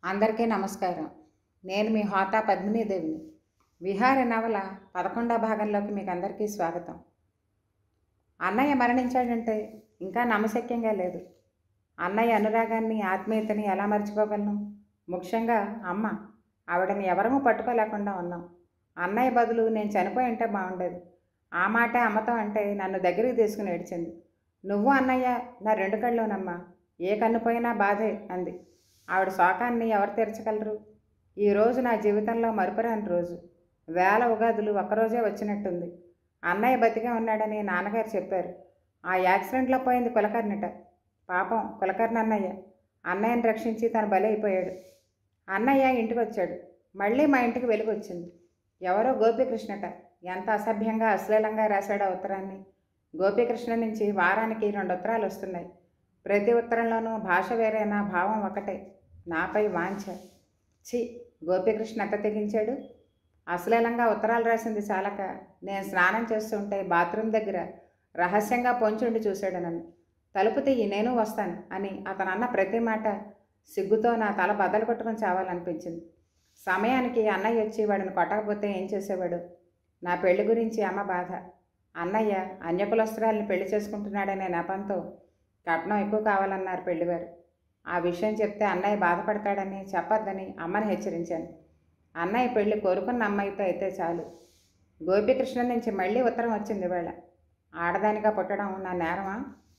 అందరికీ నమస్కారం నేను మీ హోటా పద్మినీదేవిని విహార నవల పదకొండవ భాగంలోకి మీకు అందరికీ స్వాగతం అన్నయ్య మరణించాడంటే ఇంకా నమ్మశక్యంగా లేదు అన్నయ్య అనురాగాన్ని ఆత్మీయతని ఎలా మర్చిపోగలను ముఖ్యంగా అమ్మ ఆవిడని ఎవరమూ పట్టుకోలేకుండా ఉన్నాం అన్నయ్య బదులు నేను చనిపోయి ఉంటే బాగుండేది ఆ మాటే అమ్మతో అంటే నన్ను దగ్గరికి తీసుకుని ఏడ్చింది నువ్వు అన్నయ్య నా రెండు కళ్ళలోనమ్మా ఏ కన్ను పోయినా బాధే అంది ఆవిడ శోకాన్ని ఎవరు తీర్చగలరు ఈ రోజు నా జీవితంలో మరుపురాని రోజు వేల ఉగాదులు ఒక్కరోజే వచ్చినట్టుంది అన్నయ్య బతికే ఉన్నాడని నాన్నగారు చెప్పారు ఆ యాక్సిడెంట్లో పోయింది కులకర్ణిట పాపం కులకర్ణి అన్నయ్య అన్నయ్యని రక్షించి తను బలైపోయాడు అన్నయ్య ఇంటికి వచ్చాడు మళ్ళీ మా ఇంటికి వెలుగు వచ్చింది ఎవరో గోపీకృష్ణట ఎంత అసభ్యంగా అశ్లీలంగా రాశాడో ఉత్తరాన్ని గోపీకృష్ణ నుంచి వారానికి రెండు ఉత్తరాలు వస్తున్నాయి ప్రతి ఉత్తరంలోనూ భాష వేరేనా భావం ఒకటే నాపై వాంఛ ఛీ గోపీకృష్ణ ఎంత తెగించాడు అశ్లీలంగా ఉత్తరాలు రాసింది చాలక నేను స్నానం చేస్తుంటే బాత్రూమ్ దగ్గర రహస్యంగా పొంచుండి చూశాడు నన్ను తలుపు తీయి నేను వస్తాను అని అతను అన్న ప్రతి మాట సిగ్గుతో నా తల బద్దలు కొట్టుకొని చావాలనిపించింది సమయానికి అన్నయ్య వచ్చి వాడిని కొట్టకపోతే ఏం చేసేవాడు నా పెళ్లి గురించి అమ్మ బాధ అన్నయ్య అన్యకులస్త్రాలను పెళ్లి చేసుకుంటున్నాడనే నెపంతో కట్నం ఎక్కువ కావాలన్నారు పెళ్లివారు ఆ విషయం చెప్తే అన్నయ్య బాధపడతాడని చెప్పొద్దని అమ్మని హెచ్చరించాను అన్నయ్య పెళ్లి కోరుకున్న అమ్మాయితో అయితే చాలు గోపీకృష్ణ నుంచి మళ్ళీ ఉత్తరం వచ్చింది ఇవాళ ఆడదానిగా పుట్టడం నా నేరమా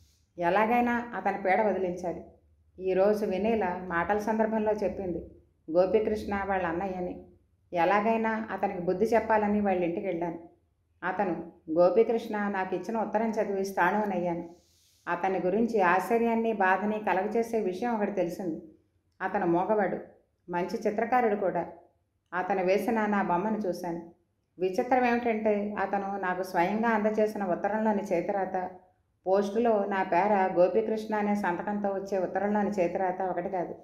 ఎలాగైనా అతని పీడ వదిలించాలి ఈరోజు వినేల మాటల సందర్భంలో చెప్పింది గోపీకృష్ణ వాళ్ళ అన్నయ్యని ఎలాగైనా అతనికి బుద్ధి చెప్పాలని వాళ్ళ ఇంటికి వెళ్ళాను అతను గోపీకృష్ణ నాకు ఇచ్చిన ఉత్తరం చదివి స్థాణువునయ్యాను అతని గురించి ఆశ్చర్యాన్ని బాధని కలగచేసే విషయం ఒకటి తెలిసింది అతను మోగవాడు మంచి చిత్రకారుడు కూడా అతను వేసిన నా బొమ్మను చూశాను విచిత్రం ఏమిటంటే అతను నాకు స్వయంగా అందజేసిన ఉత్తరంలోని చేతిరాత పోస్టులో నా పేర గోపీకృష్ణ అనే సంతకంతో వచ్చే ఉత్తరంలోని చేతిరాత ఒకటి కాదు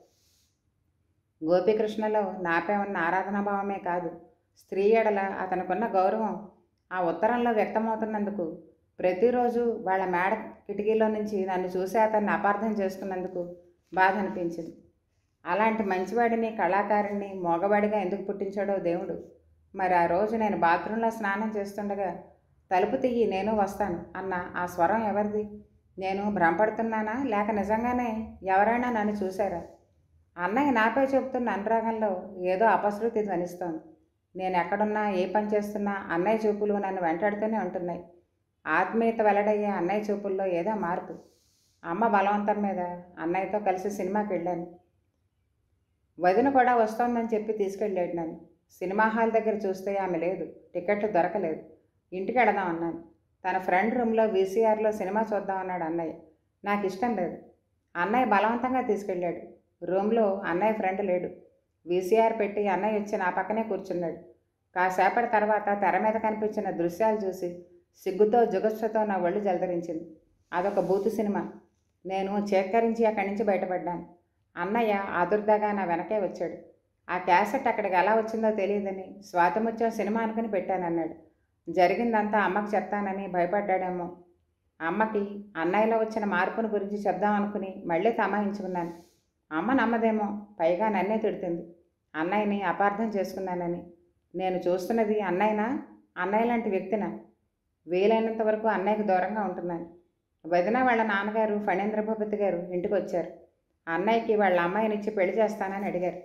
గోపీకృష్ణలో నాపై ఉన్న ఆరాధనాభావమే కాదు స్త్రీ ఎడల అతనుకున్న గౌరవం ఆ ఉత్తరంలో వ్యక్తమవుతున్నందుకు ప్రతిరోజు వాళ్ళ మేడ కిటికీలో నుంచి నన్ను చూసి అతన్ని అపార్థం చేసుకున్నందుకు బాధ అనిపించింది అలాంటి మంచివాడిని కళాకారుణ్ణి మోగవాడిగా ఎందుకు పుట్టించాడో దేవుడు మరి ఆ రోజు నేను బాత్రూంలో స్నానం చేస్తుండగా తలుపు తీయి నేను వస్తాను అన్న ఆ స్వరం ఎవరిది నేను భ్రమపడుతున్నానా లేక నిజంగానే ఎవరైనా నన్ను చూశారా అన్నయ్య నాపై చెబుతున్న అనురాగంలో ఏదో అపశృతి ధ్వనిస్తోంది నేను ఎక్కడున్నా ఏ పని చేస్తున్నా అన్నయ్య చూపులు నన్ను వెంటాడుతూనే ఉంటున్నాయి ఆత్మీయత వెల్లడయ్యే అన్నయ్య చూపుల్లో ఏదో మార్పు అమ్మ బలవంతం మీద అన్నయ్యతో కలిసి సినిమాకి వెళ్ళాను వదిన కూడా వస్తోందని చెప్పి తీసుకెళ్ళాడు నన్ను సినిమా హాల్ దగ్గర చూస్తే ఆమె లేదు టికెట్లు దొరకలేదు ఇంటికి వెళదాం అన్నాను తన ఫ్రెండ్ రూమ్లో వీసీఆర్లో సినిమా చూద్దాం అన్నాడు అన్నయ్య నాకు ఇష్టం లేదు అన్నయ్య బలవంతంగా తీసుకెళ్ళాడు రూమ్లో అన్నయ్య ఫ్రెండ్ లేడు వీసీఆర్ పెట్టి అన్నయ్య వచ్చి నా పక్కనే కూర్చున్నాడు కాసేపటి తర్వాత తెర మీద కనిపించిన దృశ్యాలు చూసి సిగ్గుతో జుగస్సుతో నా ఒళ్ళు జలధరించింది అదొక బూతు సినిమా నేను చేత్కరించి అక్కడి నుంచి బయటపడ్డాను అన్నయ్య ఆదుర్దాగా నా వెనకే వచ్చాడు ఆ క్యాసెట్ అక్కడికి ఎలా వచ్చిందో తెలియదని స్వాతిముత్యం సినిమా అనుకుని పెట్టానన్నాడు జరిగిందంతా అమ్మకు చెప్తానని భయపడ్డాడేమో అమ్మకి అన్నయ్యలో వచ్చిన మార్పును గురించి చెప్దామనుకుని మళ్ళీ తమాయించుకున్నాను అమ్మ నమ్మదేమో పైగా నన్నే తిడుతుంది అన్నయ్యని అపార్థం చేసుకున్నానని నేను చూస్తున్నది అన్నయ్యనా అన్నయ్య లాంటి వ్యక్తినా వీలైనంత వరకు అన్నయ్యకు దూరంగా ఉంటున్నాను వదిన వాళ్ళ నాన్నగారు ఫణేంద్ర భూపతి గారు ఇంటికి వచ్చారు అన్నయ్యకి వాళ్ళ అమ్మాయినిచ్చి పెళ్లి చేస్తానని అడిగారు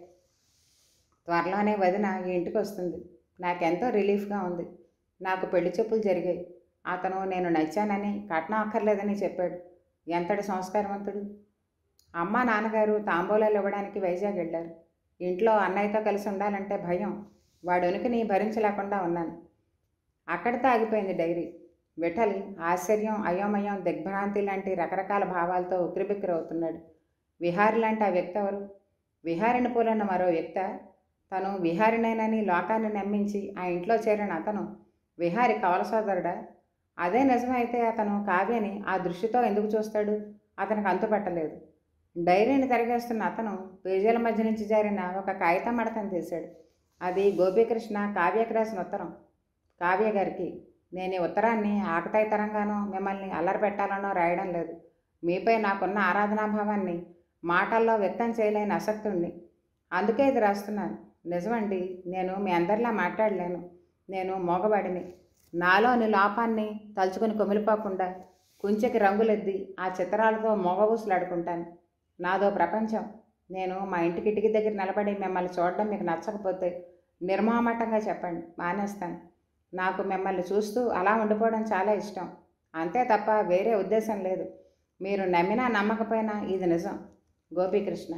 త్వరలోనే వదిన ఈ ఇంటికి వస్తుంది నాకెంతో రిలీఫ్గా ఉంది నాకు పెళ్లి చూపులు జరిగాయి అతను నేను నచ్చానని కట్నం అక్కర్లేదని చెప్పాడు ఎంతటి సంస్కారవంతుడు అమ్మ నాన్నగారు తాంబూలాలు ఇవ్వడానికి వైజాగ్ వెళ్ళారు ఇంట్లో అన్నయ్యతో కలిసి ఉండాలంటే భయం వాడి ఉనికిని భరించలేకుండా ఉన్నాను అక్కడితో ఆగిపోయింది డైరీ విఠల్ ఆశ్చర్యం అయోమయం దిగ్భ్రాంతి లాంటి రకరకాల భావాలతో ఉక్కిరిబిక్కిరవుతున్నాడు విహారి లాంటి ఆ వ్యక్తి ఎవరు విహారిని పోలన్న మరో వ్యక్త తను విహారినైనని లోకాన్ని నమ్మించి ఆ ఇంట్లో చేరిన అతను విహారి కవల సోదరుడా అదే నిజమైతే అతను కావ్యని ఆ దృష్టితో ఎందుకు చూస్తాడు అతనికి అంతుపట్టలేదు డైరీని తిరగేస్తున్న అతను పేజీల మధ్య నుంచి జారిన ఒక కాగితం మడతను తీశాడు అది గోపీకృష్ణ కావ్యకి రాసిన ఉత్తరం కావ్య గారికి నేను ఈ ఉత్తరాన్ని ఆకతాయితరంగానో మిమ్మల్ని అల్లరి పెట్టాలనో రాయడం లేదు మీపై నాకున్న ఆరాధనాభావాన్ని మాటల్లో వ్యక్తం చేయలేని అసక్తుణ్ణి అందుకే ఇది రాస్తున్నాను నిజమండి నేను మీ అందరిలా మాట్లాడలేను నేను మోగవాడిని నాలోని లోపాన్ని తలుచుకుని కొమిలిపోకుండా కుంచెకి రంగులెద్ది ఆ చిత్రాలతో మోగవూసులాడుకుంటాను నాదో ప్రపంచం నేను మా ఇంటి కిటికీ దగ్గర నిలబడి మిమ్మల్ని చూడడం మీకు నచ్చకపోతే నిర్మోహమాటంగా చెప్పండి మానేస్తాను నాకు మిమ్మల్ని చూస్తూ అలా ఉండిపోవడం చాలా ఇష్టం అంతే తప్ప వేరే ఉద్దేశం లేదు మీరు నమ్మినా నమ్మకపోయినా ఇది నిజం గోపీకృష్ణ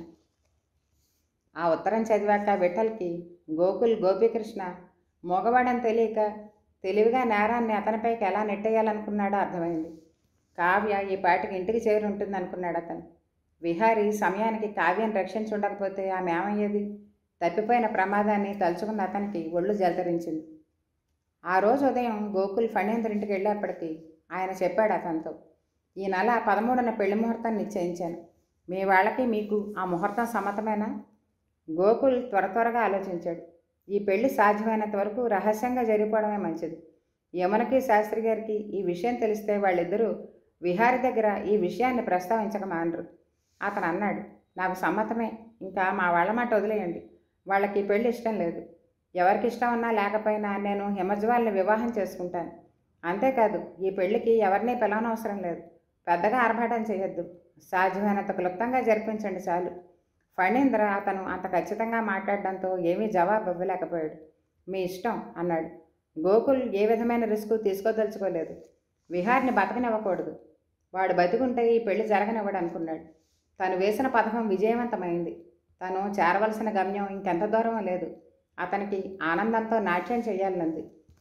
ఆ ఉత్తరం చదివాక విఠల్కి గోకుల్ గోపీకృష్ణ మగవాడని తెలియక తెలివిగా నేరాన్ని అతనిపైకి ఎలా నెట్టేయాలనుకున్నాడో అర్థమైంది కావ్య ఈ పాటికి ఇంటికి చేరి ఉంటుంది అనుకున్నాడు అతను విహారి సమయానికి కావ్యాన్ని రక్షించి ఉండకపోతే ఆమె ఏమయ్యేది తప్పిపోయిన ప్రమాదాన్ని తలుచుకున్న అతనికి ఒళ్ళు జలతరించింది ఆ రోజు ఉదయం గోకుల్ ఫణీంద్ర ఇంటికి వెళ్ళేప్పటికీ ఆయన చెప్పాడు అతనితో ఈ నెల పదమూడున పెళ్లి ముహూర్తాన్ని నిశ్చయించాను మీ వాళ్ళకి మీకు ఆ ముహూర్తం సమ్మతమేనా గోకుల్ త్వర త్వరగా ఆలోచించాడు ఈ పెళ్లి సాధ్యమైనంత వరకు రహస్యంగా జరిగిపోవడమే మంచిది యమునకి శాస్త్రి గారికి ఈ విషయం తెలిస్తే వాళ్ళిద్దరూ విహారి దగ్గర ఈ విషయాన్ని ప్రస్తావించక మానరు అతను అన్నాడు నాకు సమ్మతమే ఇంకా మా వాళ్ళ మాట వదిలేయండి వాళ్ళకి ఈ పెళ్లి ఇష్టం లేదు ఎవరికి ఇష్టం ఉన్నా లేకపోయినా నేను హిమజ్వాల్ని వివాహం చేసుకుంటాను అంతేకాదు ఈ పెళ్లికి ఎవరినీ పిలవనవసరం లేదు పెద్దగా ఆర్భాటం చేయొద్దు సాధ్యమైనంత క్లుప్తంగా జరిపించండి చాలు ఫణీంద్ర అతను అంత ఖచ్చితంగా మాట్లాడడంతో ఏమీ జవాబు ఇవ్వలేకపోయాడు మీ ఇష్టం అన్నాడు గోకుల్ ఏ విధమైన రిస్క్ తీసుకోదలుచుకోలేదు విహార్ని బతకనివ్వకూడదు వాడు బతికుంటే ఈ పెళ్లి జరగనివ్వడు అనుకున్నాడు తను వేసిన పథకం విజయవంతమైంది తను చేరవలసిన గమ్యం ఇంకెంత దూరం లేదు అతనికి ఆనందంతో నాట్యం చేయాలనుంది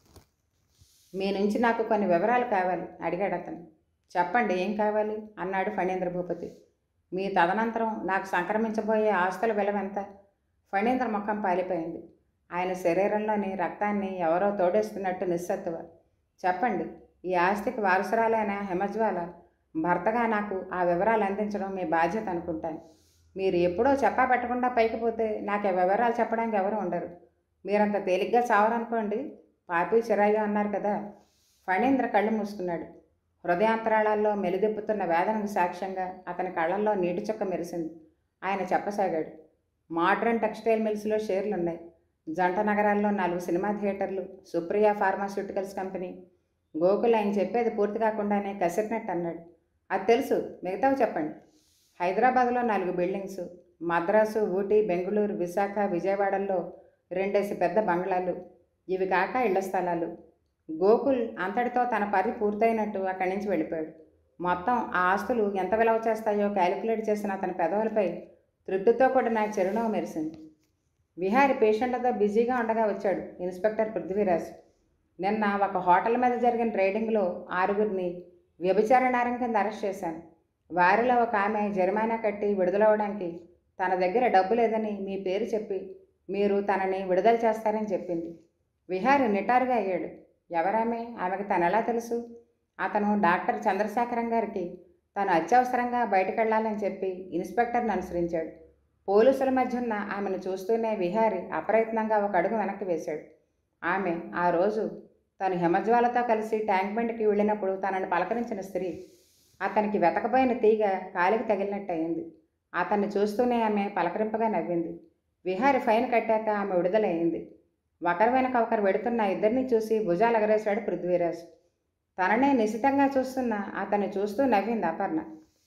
మీ నుంచి నాకు కొన్ని వివరాలు కావాలి అడిగాడు అతను చెప్పండి ఏం కావాలి అన్నాడు ఫణీంద్ర భూపతి మీ తదనంతరం నాకు సంక్రమించబోయే ఆస్తుల విలువ ఎంత ఫణీంద్ర ముఖం పాలిపోయింది ఆయన శరీరంలోని రక్తాన్ని ఎవరో తోడేస్తున్నట్టు నిస్సత్తువ చెప్పండి ఈ ఆస్తికి వారసురాలైన హిమజ్వాల భర్తగా నాకు ఆ వివరాలు అందించడం మీ బాధ్యత అనుకుంటాను మీరు ఎప్పుడో చెప్పా పెట్టకుండా పైకి పోతే నాకు ఆ వివరాలు చెప్పడానికి ఎవరు ఉండరు మీరంత తేలిగ్గా చావరనుకోండి పాపి చిరాయి అన్నారు కదా ఫణీంద్ర కళ్ళు మూసుకున్నాడు హృదయాంతరాళాల్లో మెలిదెప్పుతున్న వేదనకు సాక్ష్యంగా అతని కళ్ళల్లో నీటి చుక్క మెరిసింది ఆయన చెప్పసాగాడు మోడ్రన్ టెక్స్టైల్ మిల్స్లో షేర్లు ఉన్నాయి జంట నగరాల్లో నాలుగు సినిమా థియేటర్లు సుప్రియ ఫార్మాస్యూటికల్స్ కంపెనీ గోకుల్ ఆయన చెప్పేది పూర్తి కాకుండానే కసిరినట్టు అన్నాడు అది తెలుసు మిగతావి చెప్పండి హైదరాబాద్లో నాలుగు బిల్డింగ్స్ మద్రాసు ఊటీ బెంగళూరు విశాఖ విజయవాడల్లో రెండేసి పెద్ద బంగ్లాలు ఇవి కాక ఇళ్ల స్థలాలు గోకుల్ అంతటితో తన పని పూర్తయినట్టు అక్కడి నుంచి వెళ్ళిపోయాడు మొత్తం ఆ ఆస్తులు ఎంత విలువ చేస్తాయో క్యాలిక్యులేట్ చేసిన అతని పెదవులపై తృప్తితో కూడిన చిరునవ్వు మెరిసింది విహారి పేషెంట్లతో బిజీగా ఉండగా వచ్చాడు ఇన్స్పెక్టర్ పృథ్వీరాజ్ నిన్న ఒక హోటల్ మీద జరిగిన రైడింగ్లో ఆరుగురిని వ్యభిచార నేరం కింద అరెస్ట్ చేశాను వారిలో ఒక ఆమె జరిమానా కట్టి విడుదలవడానికి తన దగ్గర డబ్బు లేదని మీ పేరు చెప్పి మీరు తనని విడుదల చేస్తారని చెప్పింది విహారి నిటారుగా అయ్యాడు ఎవరామె ఆమెకు తను ఎలా తెలుసు అతను డాక్టర్ చంద్రశేఖరం గారికి తను అత్యవసరంగా బయటకు వెళ్ళాలని చెప్పి ఇన్స్పెక్టర్ని అనుసరించాడు పోలీసుల మధ్య ఉన్న ఆమెను చూస్తూనే విహారి అప్రయత్నంగా ఒక అడుగు వెనక్కి వేశాడు ఆమె ఆ రోజు తను హిమజ్వాలతో కలిసి ట్యాంక్ బండ్కి వెళ్ళినప్పుడు తనని పలకరించిన స్త్రీ అతనికి వెతకపోయిన తీగ కాలికి తగిలినట్టు అయింది అతన్ని చూస్తూనే ఆమె పలకరింపగా నవ్వింది విహారి ఫైన్ కట్టాక ఆమె విడుదలయ్యింది ఒకరి వెనక ఒకరు వెడుతున్న ఇద్దరిని చూసి భుజాలు ఎగరేశాడు పృథ్వీరాజ్ తననే నిశితంగా చూస్తున్న అతన్ని చూస్తూ నవ్వింది అపర్ణ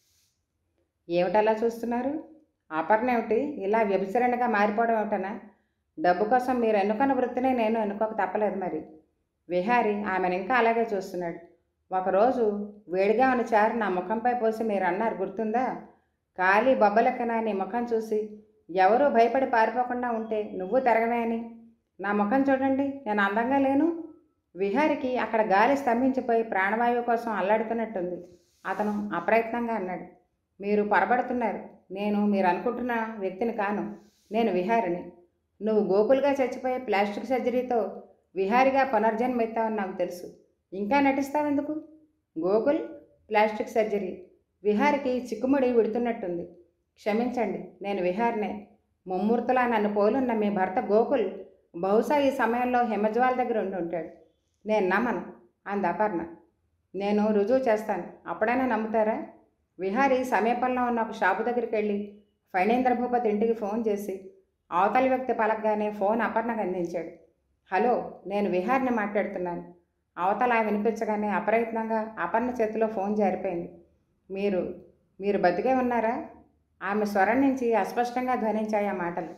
ఏమిటలా చూస్తున్నారు అపర్ణ ఏమిటి ఇలా వ్యభిచరణగా మారిపోవడం ఏమిటనా డబ్బు కోసం మీరు ఎన్నుకున్న వృత్తినే నేను ఎన్నుకోక తప్పలేదు మరి విహారి ఆమెను ఇంకా అలాగే చూస్తున్నాడు ఒకరోజు వేడిగా ఉన్న చారు నా ముఖంపై పోసి మీరు అన్నారు గుర్తుందా ఖాళీ బొబ్బలెక్కన నీ ముఖం చూసి ఎవరూ భయపడి పారిపోకుండా ఉంటే నువ్వు తిరగవే అని నా ముఖం చూడండి నేను అందంగా లేను విహారికి అక్కడ గాలి స్తంభించిపోయి ప్రాణవాయువు కోసం అల్లాడుతున్నట్టుంది అతను అప్రయత్నంగా అన్నాడు మీరు పొరబడుతున్నారు నేను మీరు అనుకుంటున్న వ్యక్తిని కాను నేను విహారిని నువ్వు గోకులుగా చచ్చిపోయే ప్లాస్టిక్ సర్జరీతో విహారిగా పునర్జన్మ ఎత్తావని నాకు తెలుసు ఇంకా నటిస్తావెందుకు గోకుల్ ప్లాస్టిక్ సర్జరీ విహారికి చిక్కుముడి విడుతున్నట్టుంది క్షమించండి నేను విహారినే ముమ్మూర్తులా నన్ను పోలున్న మీ భర్త గోకుల్ బహుశా ఈ సమయంలో హిమజ్వాల దగ్గర ఉండి ఉంటాడు నేను నమ్మను అంది అపర్ణ నేను రుజువు చేస్తాను అప్పుడైనా నమ్ముతారా విహారీ సమీపంలో ఉన్న ఒక షాపు దగ్గరికి వెళ్ళి ఫణీంద్ర భూపతి ఇంటికి ఫోన్ చేసి అవతలి వ్యక్తి పలకగానే ఫోన్ అపర్ణకు అందించాడు హలో నేను విహార్ని మాట్లాడుతున్నాను అవతల వినిపించగానే అప్రయత్నంగా అపర్ణ చేతిలో ఫోన్ జారిపోయింది మీరు మీరు బతికే ఉన్నారా ఆమె స్వరం నుంచి అస్పష్టంగా ధ్వనించాయి ఆ మాటలు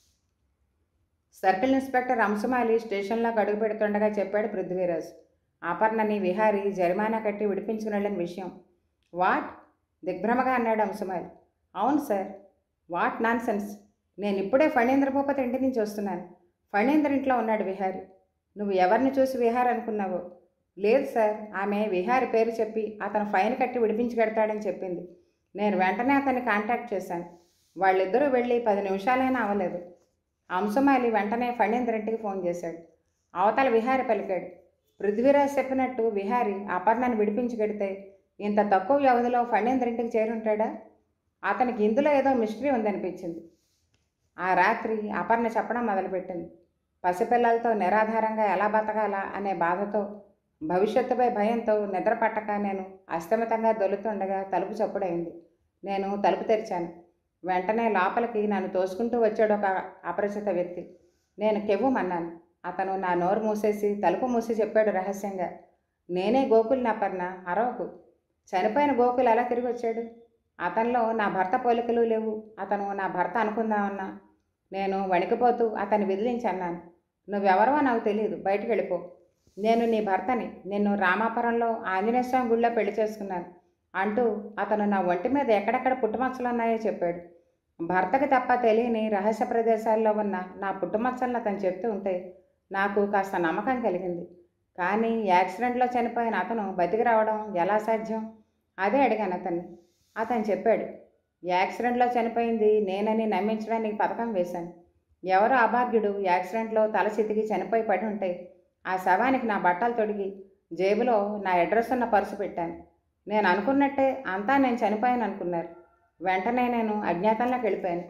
సర్కిల్ ఇన్స్పెక్టర్ అంశమాలి స్టేషన్లోకి అడుగు పెడుతుండగా చెప్పాడు పృథ్వీరాజ్ అపర్ణని విహారీ జరిమానా కట్టి విడిపించుకుని వెళ్ళిన విషయం వాట్ దిగ్భ్రమగా అన్నాడు అంశమాలి అవును సార్ వాట్ నాన్ సెన్స్ నేను ఇప్పుడే ఫణీంద్ర భూపతి ఇంటి నుంచి వస్తున్నాను ఫణీంద్ర ఇంట్లో ఉన్నాడు విహారి నువ్వు ఎవరిని చూసి విహార్ అనుకున్నావో లేదు సార్ ఆమె విహారి పేరు చెప్పి అతను ఫైన్ కట్టి విడిపించగడతాడని చెప్పింది నేను వెంటనే అతన్ని కాంటాక్ట్ చేశాను వాళ్ళిద్దరూ వెళ్ళి పది నిమిషాలైనా అవ్వలేదు అంశమాలి వెంటనే ఫణీంద్ర ఇంటికి ఫోన్ చేశాడు అవతల విహారి పలికాడు పృథ్వీరాజ్ చెప్పినట్టు విహారి అపర్ణను విడిపించగడితే ఇంత తక్కువ వ్యవధిలో ఫణీంద్ర ఇంటికి చేరుంటాడా అతనికి ఇందులో ఏదో మిస్టరీ ఉందనిపించింది ఆ రాత్రి అపర్ణ చెప్పడం మొదలుపెట్టింది పసిపిల్లలతో నిరాధారంగా ఎలా బతకాలా అనే బాధతో భవిష్యత్తుపై భయంతో నిద్ర పట్టక నేను అస్తమితంగా దొలుతుండగా తలుపు చప్పుడైంది నేను తలుపు తెరిచాను వెంటనే లోపలికి నన్ను తోసుకుంటూ వచ్చాడు ఒక అపరిచిత వ్యక్తి నేను కెవ్వుమన్నాను అతను నా నోరు మూసేసి తలుపు మూసి చెప్పాడు రహస్యంగా నేనే గోకుల్ని అపర్ణ అరవకు చనిపోయిన గోకులు ఎలా తిరిగి వచ్చాడు అతనిలో నా భర్త పోలికలు లేవు అతను నా భర్త అనుకుందామన్నా నేను వణికిపోతూ అతన్ని విదిలించి అన్నాను నువ్వెవరో నాకు తెలియదు బయటికి వెళ్ళిపో నేను నీ భర్తని నిన్ను రామాపురంలో ఆంజనేయ స్వామి గుళ్ళో పెళ్లి చేసుకున్నాను అంటూ అతను నా ఒంటి మీద ఎక్కడెక్కడ పుట్టుమచ్చలు ఉన్నాయో చెప్పాడు భర్తకి తప్ప తెలియని రహస్య ప్రదేశాల్లో ఉన్న నా పుట్టుమచ్చలను అతను చెప్తూ ఉంటే నాకు కాస్త నమ్మకం కలిగింది కానీ యాక్సిడెంట్లో చనిపోయిన అతను బతికి రావడం ఎలా సాధ్యం అదే అడిగాను అతన్ని అతను చెప్పాడు యాక్సిడెంట్లో చనిపోయింది నేనని నమ్మించడానికి పథకం వేశాను ఎవరో అభాగ్యుడు యాక్సిడెంట్లో తల చితికి చనిపోయి పడి ఉంటే ఆ శవానికి నా బట్టలు తొడిగి జేబులో నా అడ్రస్ ఉన్న పర్సు పెట్టాను నేను అనుకున్నట్టే అంతా నేను చనిపోయాను అనుకున్నారు వెంటనే నేను అజ్ఞాతంలోకి వెళ్ళిపోయాను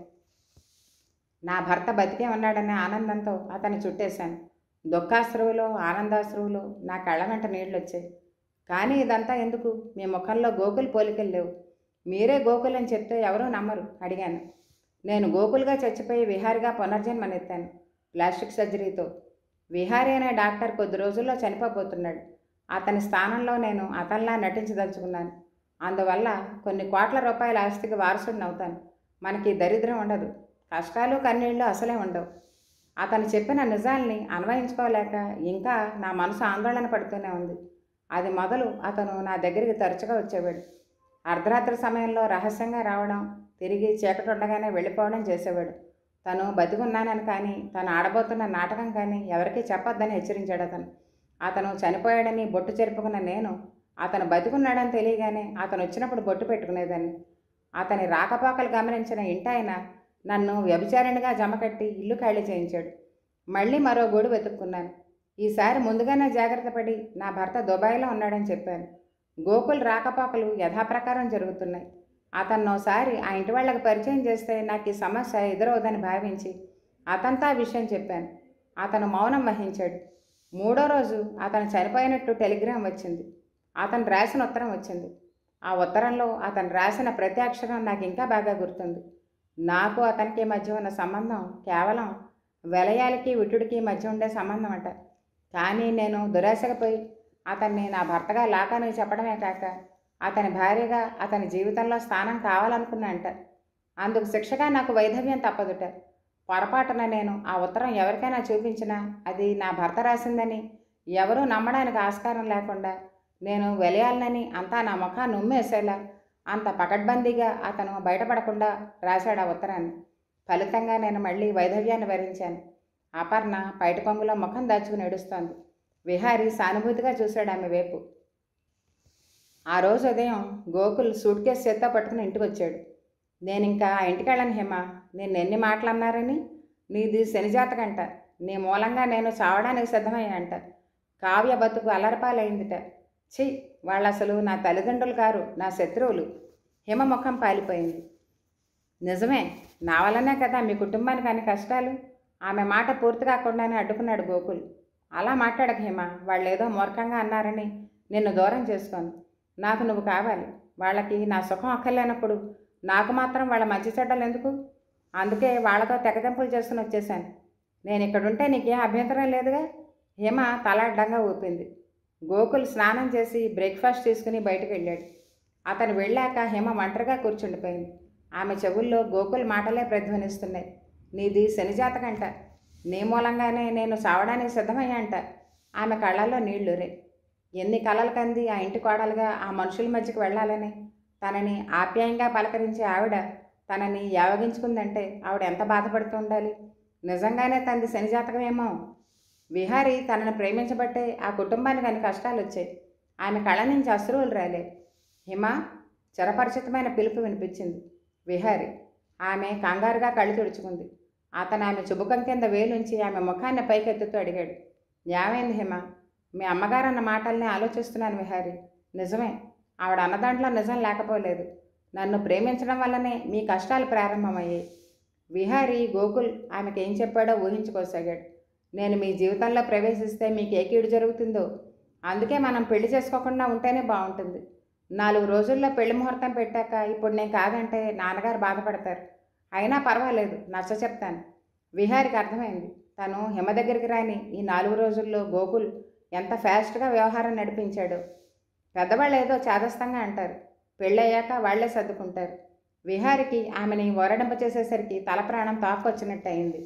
నా భర్త బతికే ఉన్నాడనే ఆనందంతో అతన్ని చుట్టేశాను దుఃఖాశ్రువులు ఆనందాశ్రువులు నా కళ్ళ వెంట నీళ్ళు వచ్చాయి కానీ ఇదంతా ఎందుకు మీ ముఖంలో గోకులు పోలికలు లేవు మీరే గోకుల్ అని చెప్తే ఎవరూ నమ్మరు అడిగాను నేను గోకుల్గా చచ్చిపోయి విహారిగా పునర్జన్మనెత్తాను ప్లాస్టిక్ సర్జరీతో విహారీ అనే డాక్టర్ కొద్ది రోజుల్లో చనిపోబోతున్నాడు అతని స్థానంలో నేను అతనిలా నటించదలుచుకున్నాను అందువల్ల కొన్ని కోట్ల రూపాయల ఆస్తికి వారసుడిని అవుతాను మనకి దరిద్రం ఉండదు కష్టాలు కన్నీళ్ళు అసలే ఉండవు అతను చెప్పిన నిజాల్ని అన్వయించుకోలేక ఇంకా నా మనసు ఆందోళన పడుతూనే ఉంది అది మొదలు అతను నా దగ్గరికి తరచుగా వచ్చేవాడు అర్ధరాత్రి సమయంలో రహస్యంగా రావడం తిరిగి చీకటి ఉండగానే వెళ్ళిపోవడం చేసేవాడు తను బతికున్నానని కానీ తను ఆడబోతున్న నాటకం కానీ ఎవరికీ చెప్పొద్దని హెచ్చరించాడు అతను అతను చనిపోయాడని బొట్టు చెరుపుకున్న నేను అతను బతికున్నాడని తెలియగానే అతను వచ్చినప్పుడు బొట్టు పెట్టుకునేదాన్ని అతని రాకపోకలు గమనించిన ఇంటాయన నన్ను వ్యభిచారిణిగా జమకట్టి ఇల్లు ఖాళీ చేయించాడు మళ్ళీ మరో గూడు వెతుక్కున్నాను ఈసారి ముందుగానే జాగ్రత్త పడి నా భర్త దుబాయ్లో ఉన్నాడని చెప్పాను గోకుల్ రాకపోకలు యథాప్రకారం జరుగుతున్నాయి అతన్ని ఒకసారి ఆ ఇంటి వాళ్ళకి పరిచయం చేస్తే నాకు ఈ సమస్య ఎదురవుదని భావించి అతనితో ఆ విషయం చెప్పాను అతను మౌనం వహించాడు మూడో రోజు అతను చనిపోయినట్టు టెలిగ్రామ్ వచ్చింది అతను రాసిన ఉత్తరం వచ్చింది ఆ ఉత్తరంలో అతను రాసిన ప్రతి అక్షరం నాకు ఇంకా బాగా గుర్తుంది నాకు అతనికి మధ్య ఉన్న సంబంధం కేవలం వెలయాలకి విటుడికి మధ్య ఉండే సంబంధం అట కానీ నేను దురాశగా పోయి అతన్ని నా భర్తగా లాకానికి చెప్పడమే కాక అతని భార్యగా అతని జీవితంలో స్థానం కావాలనుకున్నా అంట అందుకు శిక్షగా నాకు వైధవ్యం తప్పదుట పొరపాటున నేను ఆ ఉత్తరం ఎవరికైనా చూపించినా అది నా భర్త రాసిందని ఎవరూ నమ్మడానికి ఆస్కారం లేకుండా నేను వెలయాలనని అంతా నా ముఖాన్ని ఉమ్మేసేలా అంత పకడ్బందీగా అతను బయటపడకుండా రాశాడు ఆ ఉత్తరాన్ని ఫలితంగా నేను మళ్ళీ వైధవ్యాన్ని భరించాను అపర్ణ పైట కొంగులో ముఖం దాచుకుని ఏడుస్తోంది విహారి సానుభూతిగా చూశాడు ఆమె వైపు ఆ రోజు ఉదయం గోకుల్ సూట్ కేసు చేత్తో పట్టుకుని ఇంటికి వచ్చాడు నేను ఇంకా ఆ ఇంటికి వెళ్ళను హేమ నేను ఎన్ని మాటలు అన్నారని నీది శనిజాతకంట నీ మూలంగా నేను చావడానికి సిద్ధమయ్యా అంట కావ్య బతుకు అలరపాలైందిట ఛీ వాళ్ళు అసలు నా తల్లిదండ్రులు కారు నా శత్రువులు హిమ ముఖం పాలిపోయింది నిజమే నా వల్లనే కదా మీ కుటుంబానికి అన్ని కష్టాలు ఆమె మాట పూర్తి కాకుండానే అడ్డుకున్నాడు గోకుల్ అలా మాట్లాడక హిమ వాళ్ళు ఏదో మూర్ఖంగా అన్నారని నిన్ను దూరం చేసుకోను నాకు నువ్వు కావాలి వాళ్ళకి నా సుఖం అక్కర్లేనప్పుడు నాకు మాత్రం వాళ్ళ మంచి చెడ్డలు ఎందుకు అందుకే వాళ్ళతో తెగదెంపులు చేసుకుని వచ్చేసాను నేను ఇక్కడుంటే నీకేం అభ్యంతరం లేదుగా హిమ తల అడ్డంగా ఊపింది గోకుల్ స్నానం చేసి బ్రేక్ఫాస్ట్ తీసుకుని బయటకు వెళ్ళాడు అతను వెళ్ళాక హిమ ఒంటరిగా కూర్చుండిపోయింది ఆమె చెవుల్లో గోకుల్ మాటలే ప్రతిధ్వనిస్తున్నాయి నీది శనిజాతకంట నీ మూలంగానే నేను చావడానికి సిద్ధమయ్యాంట ఆమె కళ్ళల్లో నీళ్లు రే ఎన్ని కలలు కంది ఆ ఇంటి కోడలుగా ఆ మనుషుల మధ్యకి వెళ్ళాలని తనని ఆప్యాయంగా పలకరించే ఆవిడ తనని యావగించుకుందంటే ఆవిడ ఎంత బాధపడుతూ ఉండాలి నిజంగానే తనది శనిజాతకమేమో విహారి తనను ప్రేమించబట్టే ఆ కుటుంబానికి అన్ని కష్టాలు వచ్చాయి ఆమె కళ్ళ నుంచి అశ్రువులు రాలే హిమ చిరపరిచితమైన పిలుపు వినిపించింది విహారి ఆమె కంగారుగా కళ్ళు తుడుచుకుంది అతను ఆమె చుబుకం కింద వేలుంచి ఆమె ముఖాన్ని పైకెత్తుతూ అడిగాడు ఏమైంది హిమ మీ అమ్మగారు అన్న మాటల్ని ఆలోచిస్తున్నాను విహారి నిజమే ఆవిడ అన్నదాంట్లో నిజం లేకపోలేదు నన్ను ప్రేమించడం వల్లనే మీ కష్టాలు ప్రారంభమయ్యాయి విహారి గోకుల్ ఆమెకి ఏం చెప్పాడో ఊహించుకోసాగాడు నేను మీ జీవితంలో ప్రవేశిస్తే మీకు ఏ కీడు జరుగుతుందో అందుకే మనం పెళ్లి చేసుకోకుండా ఉంటేనే బాగుంటుంది నాలుగు రోజుల్లో పెళ్లి ముహూర్తం పెట్టాక ఇప్పుడు నేను కాదంటే నాన్నగారు బాధపడతారు అయినా పర్వాలేదు నచ్చ చెప్తాను విహారికి అర్థమైంది తను హిమ దగ్గరికి రాని ఈ నాలుగు రోజుల్లో గోకుల్ ఎంత ఫాస్ట్గా వ్యవహారం నడిపించాడో పెద్దవాళ్ళు ఏదో చాదస్తంగా అంటారు పెళ్ళయ్యాక వాళ్లే సర్దుకుంటారు విహారికి ఆమెని ఓరడింప చేసేసరికి తల ప్రాణం తాకొచ్చినట్టు అయింది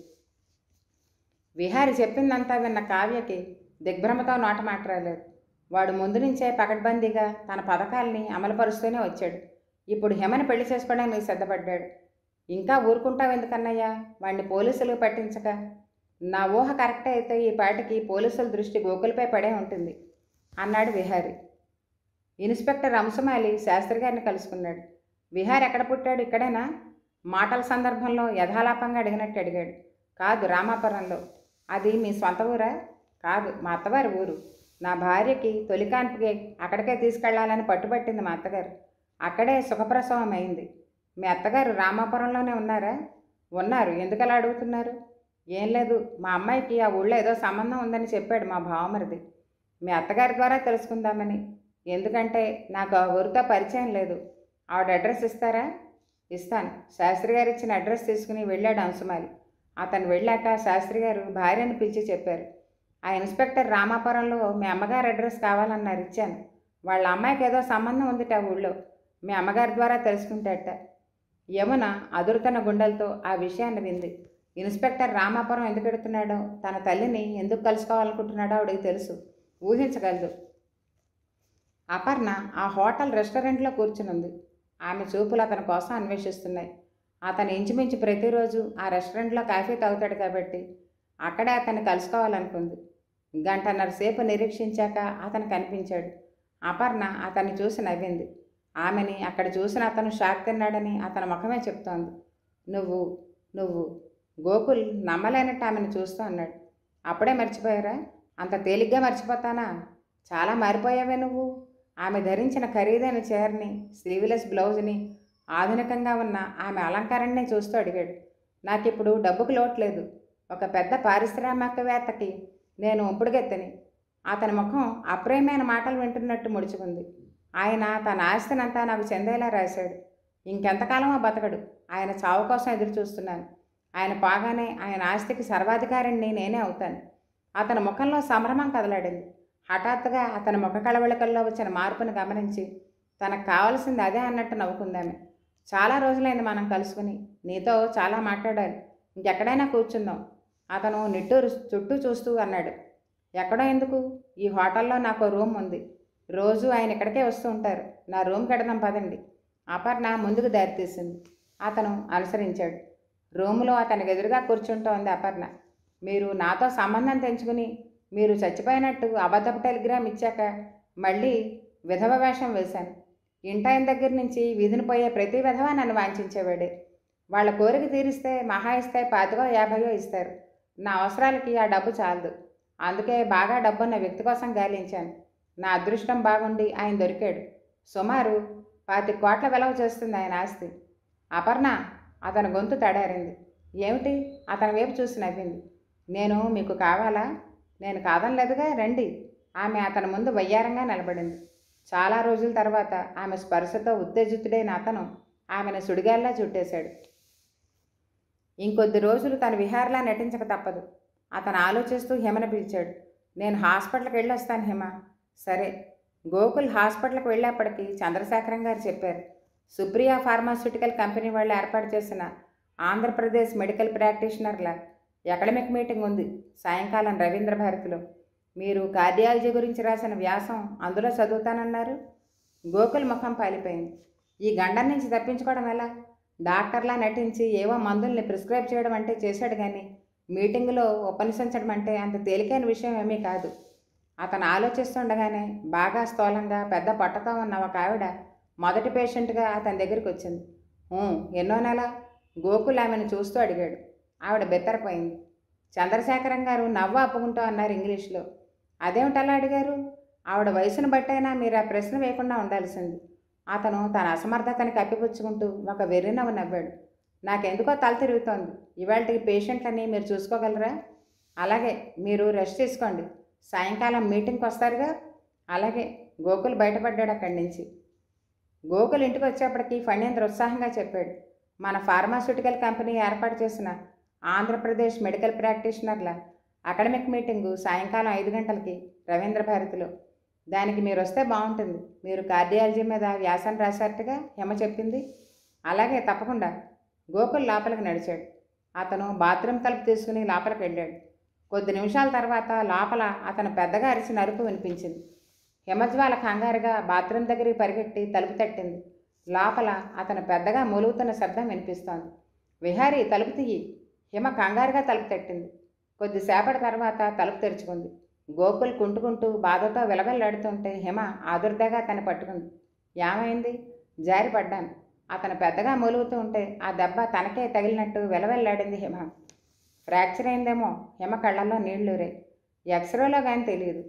విహారి చెప్పిందంతా విన్న కావ్యకి దిగ్భ్రమతో నోట మాట్లాడలేదు వాడు ముందు నుంచే పకడ్బందీగా తన పథకాల్ని అమలుపరుస్తూనే వచ్చాడు ఇప్పుడు హిమని పెళ్లి చేసుకోవడానికి సిద్ధపడ్డాడు ఇంకా ఊరుకుంటావు ఎందుకన్నయ్యా వాడిని పోలీసులు పట్టించక నా ఊహ కరెక్ట్ అయితే ఈ పాటికి పోలీసుల దృష్టి గోకులపై పడే ఉంటుంది అన్నాడు విహారి ఇన్స్పెక్టర్ అంశమాలి శాస్త్రి గారిని కలుసుకున్నాడు విహార్ ఎక్కడ పుట్టాడు ఇక్కడేనా మాటల సందర్భంలో యథాలాపంగా అడిగినట్టు అడిగాడు కాదు రామాపురంలో అది మీ సొంత ఊరా కాదు మా అత్తవారి ఊరు నా భార్యకి తొలి కాన్పుకి అక్కడికే తీసుకెళ్లాలని పట్టుబట్టింది మా అత్తగారు అక్కడే సుఖప్రసవం అయింది మీ అత్తగారు రామాపురంలోనే ఉన్నారా ఉన్నారు ఎందుకలా అడుగుతున్నారు ఏం లేదు మా అమ్మాయికి ఆ ఊళ్ళో ఏదో సంబంధం ఉందని చెప్పాడు మా భావమరిది మీ అత్తగారి ద్వారా తెలుసుకుందామని ఎందుకంటే నాకు ఆ ఊరితో పరిచయం లేదు ఆవిడ అడ్రస్ ఇస్తారా ఇస్తాను శాస్త్రి గారు ఇచ్చిన అడ్రస్ తీసుకుని వెళ్ళాడు అంశమాలి అతను వెళ్ళాక శాస్త్రి గారు భార్యను పిలిచి చెప్పారు ఆ ఇన్స్పెక్టర్ రామాపురంలో మీ అమ్మగారి అడ్రస్ కావాలన్నారు ఇచ్చాను వాళ్ళ అమ్మాయికి ఏదో సంబంధం ఉందిట ఆ ఊళ్ళో మీ అమ్మగారి ద్వారా తెలుసుకుంటాట యమున అదురుతన గుండెలతో ఆ విషయాన్ని వింది ఇన్స్పెక్టర్ రామాపురం ఎందుకు ఎడుతున్నాడో తన తల్లిని ఎందుకు కలుసుకోవాలనుకుంటున్నాడో ఆవిడకి తెలుసు ఊహించగలదు అపర్ణ ఆ హోటల్ రెస్టారెంట్లో కూర్చునుంది ఆమె చూపులు అతని కోసం అన్వేషిస్తున్నాయి అతను ఇంచుమించు ప్రతిరోజు ఆ రెస్టారెంట్లో కాఫీ తాగుతాడు కాబట్టి అక్కడే అతన్ని కలుసుకోవాలనుకుంది గంటన్నర సేపు నిరీక్షించాక అతను కనిపించాడు అపర్ణ అతన్ని చూసి నవ్వింది ఆమెని అక్కడ చూసిన అతను షాక్ తిన్నాడని అతని ముఖమే చెప్తోంది నువ్వు నువ్వు గోకుల్ నమ్మలేనట్టు ఆమెను చూస్తూ అన్నాడు అప్పుడే మర్చిపోయారా అంత తేలిగ్గా మర్చిపోతానా చాలా మారిపోయావే నువ్వు ఆమె ధరించిన ఖరీదైన చీరని స్లీవ్లెస్ బ్లౌజ్ని ఆధునికంగా ఉన్న ఆమె అలంకారాన్ని చూస్తూ అడిగాడు నాకిప్పుడు డబ్బుకు లోట్లేదు ఒక పెద్ద పారిశ్రామికవేత్తకి నేను ఉంపుడుగెత్తని అతని ముఖం అప్రేమైన మాటలు వింటున్నట్టు ముడుచుకుంది ఆయన తన ఆస్తినంతా నాకు చెందేలా రాశాడు ఇంకెంతకాలమో బతకడు ఆయన చావు కోసం ఎదురు చూస్తున్నాను ఆయన పాగానే ఆయన ఆస్తికి సర్వాధికారిని నేనే అవుతాను అతని ముఖంలో సంభ్రమం కదలాడింది హఠాత్తుగా అతని ముఖ కళవళకల్లో వచ్చిన మార్పును గమనించి తనకు కావాల్సింది అదే అన్నట్టు నవ్వుకుందామె చాలా రోజులైంది మనం కలుసుకుని నీతో చాలా మాట్లాడాలి ఇంకెక్కడైనా కూర్చుందాం అతను నిట్టూరు చుట్టూ చూస్తూ అన్నాడు ఎక్కడో ఎందుకు ఈ హోటల్లో నాకు రూమ్ ఉంది రోజు ఆయన ఇక్కడికే వస్తూ ఉంటారు నా రూమ్కి వెడదాం పదండి అపర్ణ ముందుకు దారితీసింది అతను అనుసరించాడు రూములో అతనికి ఎదురుగా కూర్చుంటోంది అపర్ణ మీరు నాతో సంబంధం తెంచుకుని మీరు చచ్చిపోయినట్టు అబద్ధపు టెలిగ్రామ్ ఇచ్చాక మళ్ళీ విధవ వేషం వేశాను ఇంటాయన దగ్గర నుంచి వీధిని పోయే ప్రతి విధవ నన్ను వాంఛించేవాడే వాళ్ళ కోరిక తీరిస్తే మహా ఇస్తే పాతికో యాభైయో ఇస్తారు నా అవసరాలకి ఆ డబ్బు చాలదు అందుకే బాగా డబ్బున్న వ్యక్తి కోసం గాలించాను నా అదృష్టం బాగుండి ఆయన దొరికాడు సుమారు పాతి కోట్ల విలువ చేస్తుంది ఆయన ఆస్తి అపర్ణ అతని గొంతు తడారింది ఏమిటి అతని వైపు చూసి నవ్వింది నేను మీకు కావాలా నేను కాదనలేదుగా రండి ఆమె అతని ముందు వయ్యారంగా నిలబడింది చాలా రోజుల తర్వాత ఆమె స్పర్శతో ఉత్తేజితుడైన అతను ఆమెను సుడిగాల్లా చుట్టేశాడు ఇంకొద్ది రోజులు తను విహార్లా నటించక తప్పదు అతను ఆలోచిస్తూ హిమను పిలిచాడు నేను హాస్పిటల్కి వెళ్ళొస్తాను హిమ సరే గోకుల్ హాస్పిటల్కి వెళ్ళేప్పటికీ చంద్రశేఖరం గారు చెప్పారు సుప్రియా ఫార్మాస్యూటికల్ కంపెనీ వాళ్ళు ఏర్పాటు చేసిన ఆంధ్రప్రదేశ్ మెడికల్ ప్రాక్టీషనర్ల అకాడమిక్ మీటింగ్ ఉంది సాయంకాలం రవీంద్ర భారతిలో మీరు కార్డియాలజీ గురించి రాసిన వ్యాసం అందులో చదువుతానన్నారు గోకుల్ ముఖం పాలిపోయింది ఈ గండం నుంచి తప్పించుకోవడం ఎలా డాక్టర్లా నటించి ఏవో మందుల్ని ప్రిస్క్రైబ్ చేయడం అంటే చేశాడు కానీ మీటింగులో ఉపన్యసించడం అంటే అంత తేలికైన విషయం ఏమీ కాదు అతను ఆలోచిస్తుండగానే బాగా స్థూలంగా పెద్ద పొట్టతో ఉన్న ఒక ఆవిడ మొదటి పేషెంట్గా అతని దగ్గరికి వచ్చింది "ఊ, ఎన్నో నెల గోకుల్ ఆమెను చూస్తూ అడిగాడు ఆవిడ బెత్తరపోయింది చంద్రశేఖరం గారు నవ్వు అప్పుకుంటూ అన్నారు ఇంగ్లీష్లో అదేమిటలా అడిగారు ఆవిడ వయసును బట్టైనా మీరు ఆ ప్రశ్న వేయకుండా ఉండాల్సింది అతను తన అసమర్థతని కప్పిపుచ్చుకుంటూ ఒక వెర్రి నవ్వు నవ్వాడు నాకెందుకో తల తిరుగుతోంది ఇవాళకి పేషెంట్లని మీరు చూసుకోగలరా అలాగే మీరు రెస్ట్ తీసుకోండి సాయంకాలం మీటింగ్కి వస్తారుగా అలాగే గోకుల్ బయటపడ్డాడు అక్కడి నుంచి గోకుల్ ఇంటికి వచ్చేప్పటికి ఫణీంద్ర ఉత్సాహంగా చెప్పాడు మన ఫార్మాస్యూటికల్ కంపెనీ ఏర్పాటు చేసిన ఆంధ్రప్రదేశ్ మెడికల్ ప్రాక్టీషనర్ల అకాడమిక్ మీటింగు సాయంకాలం ఐదు గంటలకి రవీంద్ర భారతిలో దానికి మీరు వస్తే బాగుంటుంది మీరు కార్డియాలజీ మీద వ్యాసం రాశారట్టుగా హిమ చెప్పింది అలాగే తప్పకుండా గోకుల్ లోపలికి నడిచాడు అతను బాత్రూమ్ తలుపు తీసుకుని లోపలికి వెళ్ళాడు కొద్ది నిమిషాల తర్వాత లోపల అతను పెద్దగా అరిచిన అరుపు వినిపించింది హిమజ్వాల కంగారుగా బాత్రూమ్ దగ్గరికి పరిగెట్టి తలుపు తట్టింది లోపల అతను పెద్దగా మూలుగుతున్న శబ్దం వినిపిస్తోంది విహారీ తలుపు తీయి హిమ కంగారుగా తలుపు తట్టింది కొద్దిసేపటి తర్వాత తలుపు తెరుచుకుంది గోకుల్ కుంటుకుంటూ బాధతో విలవెల్లాడుతుంటే హిమ ఆదుర్దాగా తను పట్టుకుంది ఏమైంది జారి పడ్డాను అతను పెద్దగా మూలుగుతూ ఉంటే ఆ దెబ్బ తనకే తగిలినట్టు విలవెల్లాడింది హిమ ఫ్రాక్చర్ అయిందేమో హిమ కళ్ళల్లో నీళ్లురే ఎక్స్రేలో కానీ తెలియదు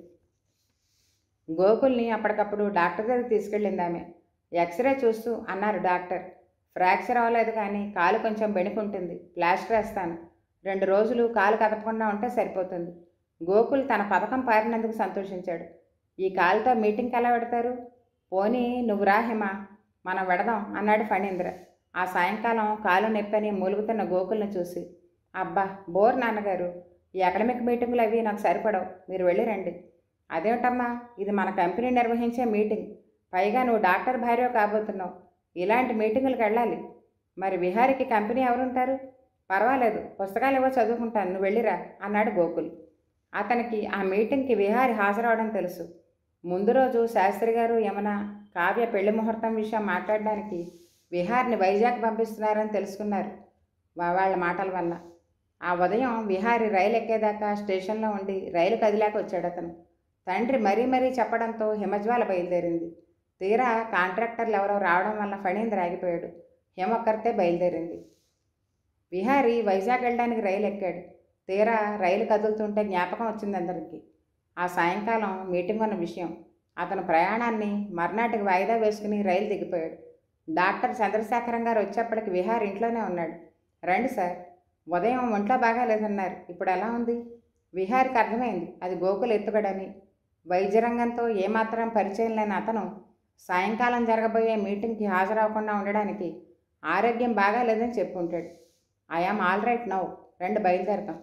గోకుల్ని అప్పటికప్పుడు డాక్టర్ దగ్గరికి తీసుకెళ్ళింది ఆమె ఎక్స్రే చూస్తూ అన్నారు డాక్టర్ ఫ్రాక్చర్ అవ్వలేదు కానీ కాలు కొంచెం బెణుకుంటుంది ప్లాస్టర్ వేస్తాను రెండు రోజులు కాలు కదపకుండా ఉంటే సరిపోతుంది గోకుల్ తన పథకం పారినందుకు సంతోషించాడు ఈ కాలుతో మీటింగ్కి ఎలా పెడతారు పోనీ నువ్వు రా హిమ మనం వెడదాం అన్నాడు ఫణీంద్ర ఆ సాయంకాలం కాలు నొప్పని మూలుగుతున్న గోకుల్ని చూసి అబ్బా బోర్ నాన్నగారు ఈ అకాడమిక్ మీటింగులు అవి నాకు సరిపడవు మీరు వెళ్ళి రండి అదేమిటమ్మా ఇది మన కంపెనీ నిర్వహించే మీటింగ్ పైగా నువ్వు డాక్టర్ భార్య కాబోతున్నావు ఇలాంటి మీటింగులకు వెళ్ళాలి మరి విహారికి కంపెనీ ఎవరుంటారు పర్వాలేదు పుస్తకాలు ఏవో చదువుకుంటాను నువ్వు వెళ్ళిరా అన్నాడు గోకుల్ అతనికి ఆ మీటింగ్కి విహారి హాజరవడం తెలుసు ముందు రోజు శాస్త్రి గారు యమున కావ్య పెళ్లి ముహూర్తం విషయం మాట్లాడడానికి విహార్ని వైజాగ్ పంపిస్తున్నారని తెలుసుకున్నారు వా- వాళ్ళ మాటల వల్ల ఆ ఉదయం విహారి రైలు ఎక్కేదాకా స్టేషన్లో ఉండి రైలు కదిలాక వచ్చాడు అతను తండ్రి మరీ మరీ చెప్పడంతో హిమజ్వాల బయలుదేరింది తీరా కాంట్రాక్టర్లు ఎవరో రావడం వల్ల ఫణీంద్ర ఆగిపోయాడు హిమ ఒక్కరితే బయలుదేరింది విహారి వైజాగ్ వెళ్ళడానికి రైలు ఎక్కాడు తీరా రైలు కదులుతుంటే జ్ఞాపకం వచ్చింది అందరికీ ఆ సాయంకాలం మీటింగ్ ఉన్న విషయం అతను ప్రయాణాన్ని మర్నాటికి వాయిదా వేసుకుని రైలు దిగిపోయాడు డాక్టర్ చంద్రశేఖరం గారు వచ్చేప్పటికి విహార్ ఇంట్లోనే ఉన్నాడు రండి సార్ ఉదయం ఒంట్లో బాగా లేదన్నారు ఇప్పుడు ఎలా ఉంది విహారికి అర్థమైంది అది గోకులు ఎత్తుగడని వైద్య రంగంతో ఏమాత్రం పరిచయం లేని అతను సాయంకాలం జరగబోయే మీటింగ్కి హాజరవ్వకుండా ఉండడానికి ఆరోగ్యం బాగా లేదని చెప్పుంటాడు ఐఆమ్ ఆల్ రైట్ నౌ రెండు బయలుదేరతాం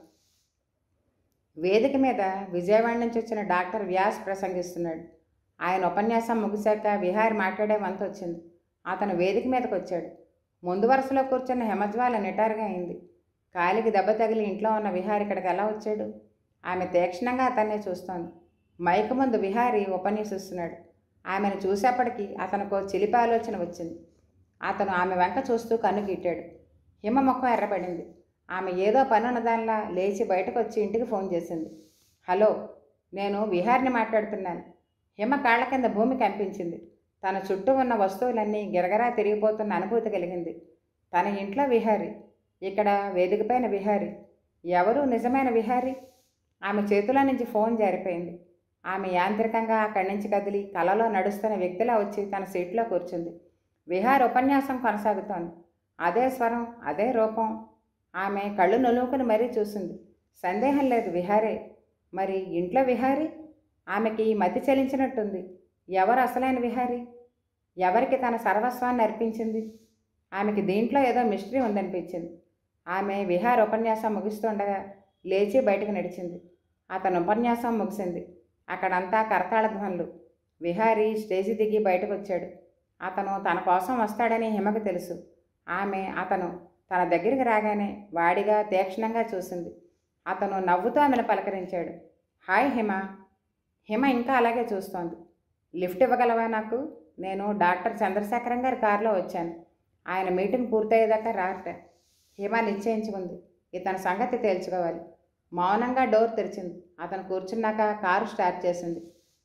వేదిక మీద విజయవాడ నుంచి వచ్చిన డాక్టర్ వ్యాస్ ప్రసంగిస్తున్నాడు ఆయన ఉపన్యాసం ముగిశాక విహారి మాట్లాడే వంత వచ్చింది అతను వేదిక మీదకి వచ్చాడు ముందు వరుసలో కూర్చున్న హెమజ్వాల నిటారుగా అయింది కాలికి దెబ్బ తగిలి ఇంట్లో ఉన్న విహారి ఇక్కడికి ఎలా వచ్చాడు ఆమె తీక్షణంగా అతన్నే చూస్తోంది మైకు ముందు విహారి ఉపన్యసిస్తున్నాడు ఆమెను చూసేప్పటికీ అతనికి ఓ చిలిపి ఆలోచన వచ్చింది అతను ఆమె వెంక చూస్తూ కన్ను గిట్టాడు హిమ ముఖం ఎర్రబడింది ఆమె ఏదో పని ఉన్నదానిలా లేచి బయటకు వచ్చి ఇంటికి ఫోన్ చేసింది హలో నేను విహార్ని మాట్లాడుతున్నాను హిమ కాళ్ళ కింద భూమి కంపించింది తన చుట్టూ ఉన్న వస్తువులన్నీ గిరగరా తిరిగిపోతున్న అనుభూతి కలిగింది తన ఇంట్లో విహారి ఇక్కడ వేదికపైన విహారి ఎవరు నిజమైన విహారి ఆమె చేతిలో నుంచి ఫోన్ జారిపోయింది ఆమె యాంత్రికంగా అక్కడి నుంచి కదిలి కలలో నడుస్తున్న వ్యక్తిలా వచ్చి తన సీట్లో కూర్చుంది విహార్ ఉపన్యాసం కొనసాగుతోంది అదే స్వరం అదే రూపం ఆమె కళ్ళు నలుముకుని మరీ చూసింది సందేహం లేదు విహారే మరి ఇంట్లో విహారీ ఆమెకి మతి చలించినట్టుంది ఎవరు అసలైన విహారీ ఎవరికి తన సర్వస్వాన్ని అర్పించింది ఆమెకి దీంట్లో ఏదో మిస్టరీ ఉందనిపించింది ఆమె విహార్ ఉపన్యాసం ముగిస్తుండగా లేచి బయటకు నడిచింది అతను ఉపన్యాసం ముగిసింది అక్కడంతా కరతాళ ధ్వనులు విహారీ స్టేజి దిగి బయటకు వచ్చాడు అతను తన కోసం వస్తాడని హిమకు తెలుసు ఆమె అతను తన దగ్గరికి రాగానే వాడిగా తీక్షణంగా చూసింది అతను నవ్వుతూ ఆమెను పలకరించాడు హాయ్ హిమ హిమ ఇంకా అలాగే చూస్తోంది లిఫ్ట్ ఇవ్వగలవా నాకు నేను డాక్టర్ చంద్రశేఖరం గారి కారులో వచ్చాను ఆయన మీటింగ్ పూర్తయ్యేదాకా రారట హిమ నిశ్చయించుకుంది ఇతని సంగతి తేల్చుకోవాలి మౌనంగా డోర్ తెరిచింది అతను కూర్చున్నాక కారు స్టార్ట్ చేసింది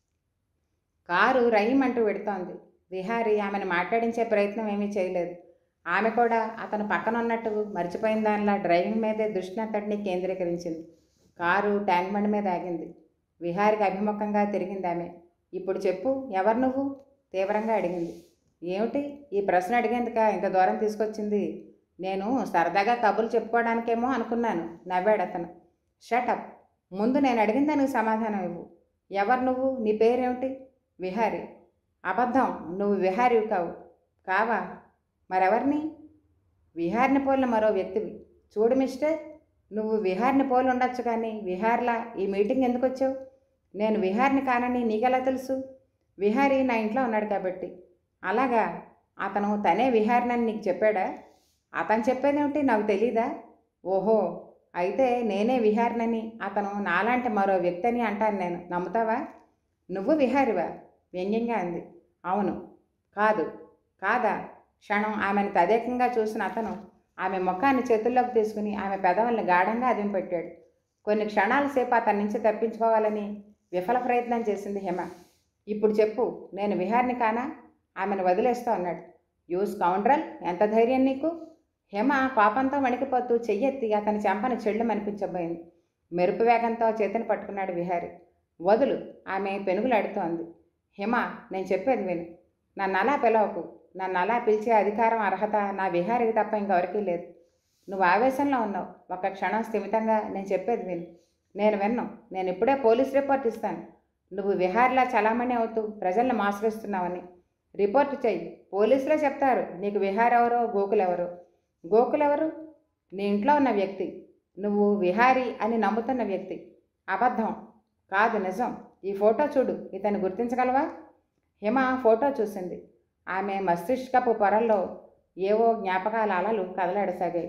కారు రయ్యమంటూ వెడుతోంది విహారి ఆమెను మాట్లాడించే ప్రయత్నం ఏమీ చేయలేదు ఆమె కూడా అతను పక్కన ఉన్నట్టు మర్చిపోయిన దానిలా డ్రైవింగ్ మీదే దృష్టిని అంతటినీ కేంద్రీకరించింది కారు ట్యాంక్ బండి మీద ఆగింది విహారికి అభిముఖంగా తిరిగింది ఆమె ఇప్పుడు చెప్పు ఎవరు నువ్వు తీవ్రంగా అడిగింది ఏమిటి ఈ ప్రశ్న అడిగేందుక ఇంత దూరం తీసుకొచ్చింది నేను సరదాగా కబుర్లు చెప్పుకోవడానికేమో అనుకున్నాను నవ్వాడు అతను షటప్ ముందు నేను అడిగిన దానికి సమాధానం ఇవ్వు ఎవరు నువ్వు నీ పేరేమిటి విహారి అబద్ధం నువ్వు విహారివి కావు కావా మరెవరిని విహారిని పోలిన మరో వ్యక్తివి చూడు మిస్టర్ నువ్వు విహారిని పోలి ఉండొచ్చు కానీ విహార్లా ఈ మీటింగ్ ఎందుకు వచ్చావు నేను విహారిని కానని నీకెలా తెలుసు విహారి నా ఇంట్లో ఉన్నాడు కాబట్టి అలాగా అతను తనే విహారినని నీకు చెప్పాడా అతను చెప్పేదేమిటి నాకు తెలీదా ఓహో అయితే నేనే విహారినని అతను నాలాంటి మరో వ్యక్తి అని అంటాను నేను నమ్ముతావా నువ్వు విహారివా వ్యంగ్యంగా అంది అవును కాదు కాదా క్షణం ఆమెను తదేకంగా చూసిన అతను ఆమె ముఖాన్ని చేతుల్లోకి తీసుకుని ఆమె పెదవుల్ని గాఢంగా అదింపెట్టాడు కొన్ని క్షణాల సేపు అతని నుంచి తప్పించుకోవాలని విఫల ప్రయత్నం చేసింది హిమ ఇప్పుడు చెప్పు నేను విహారిని కానా ఆమెను వదిలేస్తూ అన్నాడు యూస్ కౌండ్రల్ ఎంత ధైర్యం నీకు హిమ కోపంతో వణికిపోతూ చెయ్యెత్తి అతని చెంపను చెళ్ళు అనిపించబోయింది మెరుపు వేగంతో చేతిని పట్టుకున్నాడు విహారి వదులు ఆమె పెనుగులాడుతోంది హిమ నేను చెప్పేది విను నన్ను అలా పిలవకు నన్ను అలా పిలిచే అధికారం అర్హత నా విహారికి తప్ప ఇంకెవరికీ లేదు నువ్వు ఆవేశంలో ఉన్నావు ఒక క్షణం స్థిమితంగా నేను చెప్పేది విను నేను విన్ను నేను ఇప్పుడే పోలీస్ రిపోర్ట్ ఇస్తాను నువ్వు విహార్లా చలామణి అవుతూ ప్రజల్ని మోసగిస్తున్నావని రిపోర్ట్ చెయ్యి పోలీసులే చెప్తారు నీకు విహార్ ఎవరో గోకులు ఎవరో గోకులు ఎవరు నీ ఇంట్లో ఉన్న వ్యక్తి నువ్వు విహారి అని నమ్ముతున్న వ్యక్తి అబద్ధం కాదు నిజం ఈ ఫోటో చూడు ఇతన్ని గుర్తించగలవా హిమ ఫోటో చూసింది ఆమె మస్తిష్కపు పొరల్లో ఏవో జ్ఞాపకాల అలలు కదలాడసాగాయి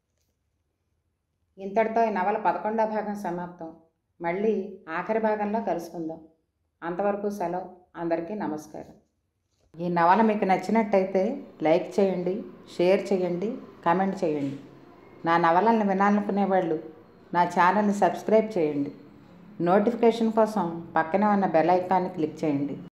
ఇంతటితో ఈ నవల పదకొండో భాగం సమాప్తం మళ్ళీ ఆఖరి భాగంలో కలుసుకుందాం అంతవరకు సెలవు అందరికీ నమస్కారం ఈ నవల మీకు నచ్చినట్టయితే లైక్ చేయండి షేర్ చేయండి కామెంట్ చేయండి నా నవలలను వినాలనుకునే వాళ్ళు నా ఛానల్ని సబ్స్క్రైబ్ చేయండి నోటిఫికేషన్ కోసం పక్కనే ఉన్న బెల్ ఐకాన్ని క్లిక్ చేయండి